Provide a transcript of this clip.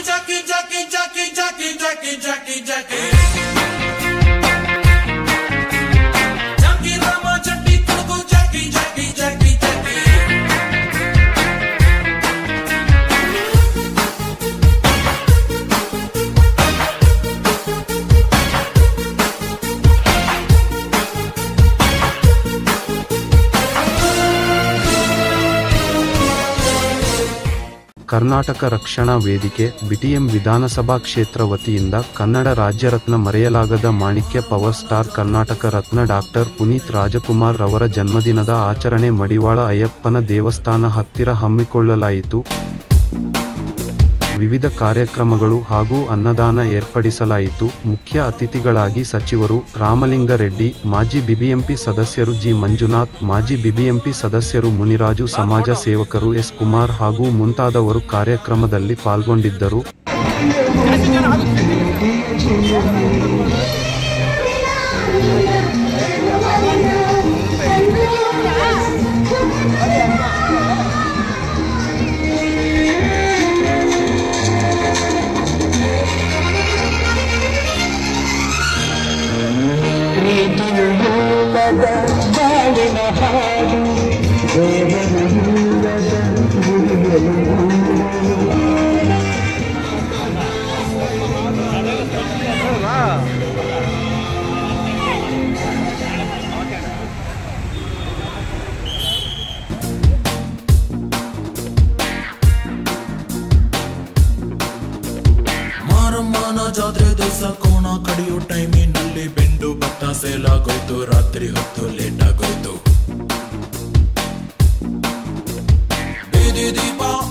Jackie, Jackie, Jackie, Jackie, Jackie, Jackie, Jackie. Jackie Rama Chatti Tugu Jackie, Jackie, Jackie, Jackie. Karnataka ರಕ್ಷಣಾ ವೇದಿಕೆ BTM ವಿಧಾನಸಭಾ ಕ್ಷೇತ್ರ ವತಿಯಿಂದ ಕನ್ನಡ ರಾಜ್ಯರತ್ನ ಮರೆಯಲಾಗದ ಮಾಣಿಕ್ಯ power star Karnataka Ratna doctor Puneeth Rajkumar ರವರ ಜನ್ಮದಿನದ ಆಚರಣೆ ಮಡಿವಾಳ ಅಯ್ಯಪ್ಪನ ದೇವಸ್ಥಾನ ಹತ್ತಿರ ಹಮ್ಮಿಕೊಳ್ಳಲಾಯಿತು ವಿವಿಧ ಕಾರ್ಯಕ್ರಮಗಳು ಹಾಗೂ ಅನ್ನದಾನ ಏರ್ಪಡಿಸಲಾಯಿತು ಮುಖ್ಯ ಅತಿಥಿಗಳಾಗಿ ಸಚಿವರು ರಾಮಲಿಂಗಾರೆಡ್ಡಿ ಮಾಜಿ ಬಿಬಿಎಂಪಿ ಸದಸ್ಯರು ಜಿ ಮಂಜುನಾಥ್ ಮಾಜಿ ಬಿಬಿಎಂಪಿ ಸದಸ್ಯರು ಮುನಿರಾಜು ಸಮಾಜ ಸೇವಕರು ಎಸ್ ಕುಮಾರ್ ಹಾಗೂ ಮುಂತಾದವರು ಕಾರ್ಯಕ್ರಮದಲ್ಲಿ ಪಾಲ್ಗೊಂಡಿದ್ದರು ಪ್ರೀತಿಯು ಇಲ್ಲದ ಬಾಳಿನ ಹಾಡು ಪ್ರೇಮವು ಇಲ್ಲದ ಗುರಿಗಳು ಮಾರಮ್ಮನ ಜಾತ್ರೆ ದಿವಸ ಕೋಣ ಕಡಿಯೋ ಟೈಮಿನಲ್ಲಿ ಬೆಂಡು ಭತ್ತ ಸೇಲಾಗೋಯ್ತು ರಾತ್ರಿ ಹೊತ್ತು ಲೇಟ್ ಆಗೋಯ್ತು ಬೀದಿ ದೀಪ